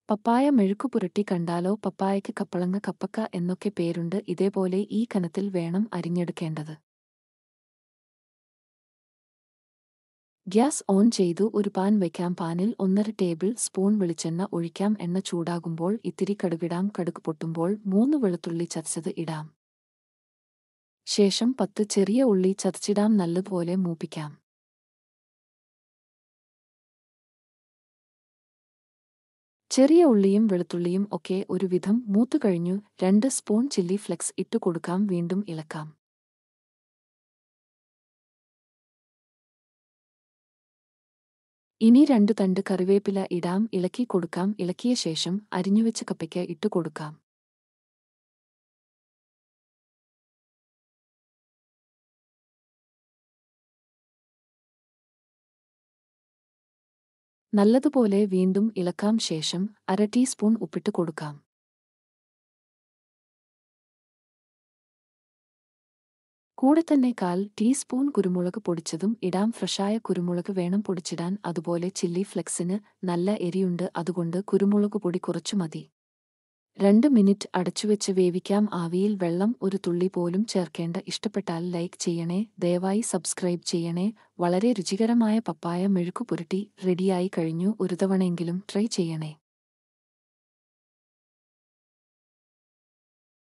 പപ്പായ മെഴുക്കു പുരട്ടി കണ്ടാലോ പപ്പായയ്ക്ക് കപ്പളങ്ങ കപ്പക്ക എന്നൊക്കെ പേരുണ്ട് ഇതേപോലെ ഈ കനത്തിൽ വേണം അരിഞ്ഞെടുക്കേണ്ടത് ഗ്യാസ് ഓൺ ചെയ്തു ഒരു പാൻ വയ്ക്കാം പാനിൽ ഒന്നര ടേബിൾ സ്പൂൺ വെളിച്ചെണ്ണ ഒഴിക്കാം എണ്ണ ചൂടാകുമ്പോൾ ഇത്തിരി കടുകിടാം കടുക് പൊട്ടുമ്പോൾ മൂന്ന് വെളുത്തുള്ളി ചതച്ചത് ഇടാം ശേഷം പത്ത് ചെറിയ ഉള്ളി ചതച്ചിടാം നല്ലതുപോലെ മൂപ്പിക്കാം ചെറിയ ഉള്ളിയും വെളുത്തുള്ളിയും ഒക്കെ ഒരുവിധം മൂത്തുകഴിഞ്ഞു രണ്ട് സ്പൂൺ ചില്ലി ഫ്ലെക്സ് ഇട്ടു കൊടുക്കാം വീണ്ടും ഇളക്കാം ഇനി രണ്ടു തണ്ട് കറിവേപ്പില ഇടാം ഇളക്കി കൊടുക്കാം ഇളക്കിയ ശേഷം അരിഞ്ഞുവെച്ച കപ്പയ്ക്ക് ഇട്ടു കൊടുക്കാം നല്ലതുപോലെ വീണ്ടും ഇളക്കാം ശേഷം അര ടീസ്പൂൺ ഉപ്പിട്ട് കൊടുക്കാം കൂടെ തന്നെ കാൽ ടീസ്പൂൺ കുരുമുളക് പൊടിച്ചതും ഇടാം ഫ്രഷായ കുരുമുളക് വേണം പൊടിച്ചിടാൻ അതുപോലെ ചില്ലി ഫ്ലെക്സിന് നല്ല എരിയുണ്ട് അതുകൊണ്ട് കുരുമുളക് പൊടി കുറച്ചു മതി രണ്ട് മിനിറ്റ് അടച്ചുവെച്ച് വേവിക്കാം ആവിയിൽ വെള്ളം ഒരു തുള്ളി പോലും ചേർക്കേണ്ട ഇഷ്ടപ്പെട്ടാൽ ലൈക്ക് ചെയ്യണേ ദയവായി സബ്സ്ക്രൈബ് ചെയ്യണേ വളരെ രുചികരമായ പപ്പായ മെഴുക്കു പുരട്ടി റെഡിയായി കഴിഞ്ഞു ഒരു തവണയെങ്കിലും ട്രൈ ചെയ്യണേ